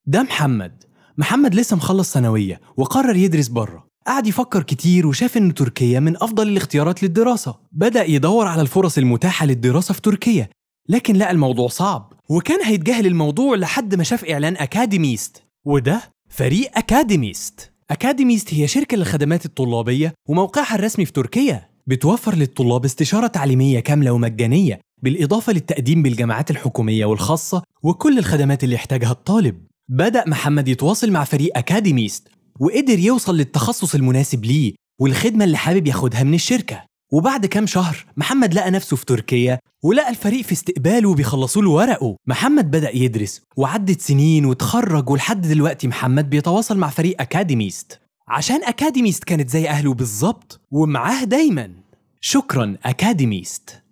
ده محمد محمد لسه مخلص ثانوية وقرر يدرس بره قعد يفكر كتير وشاف إن تركيا من أفضل الاختيارات للدراسة بدأ يدور على الفرص المتاحة للدراسة في تركيا لكن لقى الموضوع صعب وكان هيتجاهل الموضوع لحد ما شاف إعلان أكاديميست وده فريق أكاديميست أكاديميست هي شركة للخدمات الطلابية وموقعها الرسمي في تركيا بتوفر للطلاب استشارة تعليمية كاملة ومجانية بالإضافة للتقديم بالجامعات الحكومية والخاصة وكل الخدمات اللي يحتاجها الطالب بدأ محمد يتواصل مع فريق أكاديميست وقدر يوصل للتخصص المناسب ليه والخدمة اللي حابب ياخدها من الشركة وبعد كام شهر محمد لقى نفسه في تركيا ولقى الفريق في استقباله وبيخلصوا له ورقه محمد بدأ يدرس وعدت سنين وتخرج ولحد دلوقتي محمد بيتواصل مع فريق أكاديميست عشان أكاديميست كانت زي أهله بالظبط ومعاه دايما شكرا أكاديميست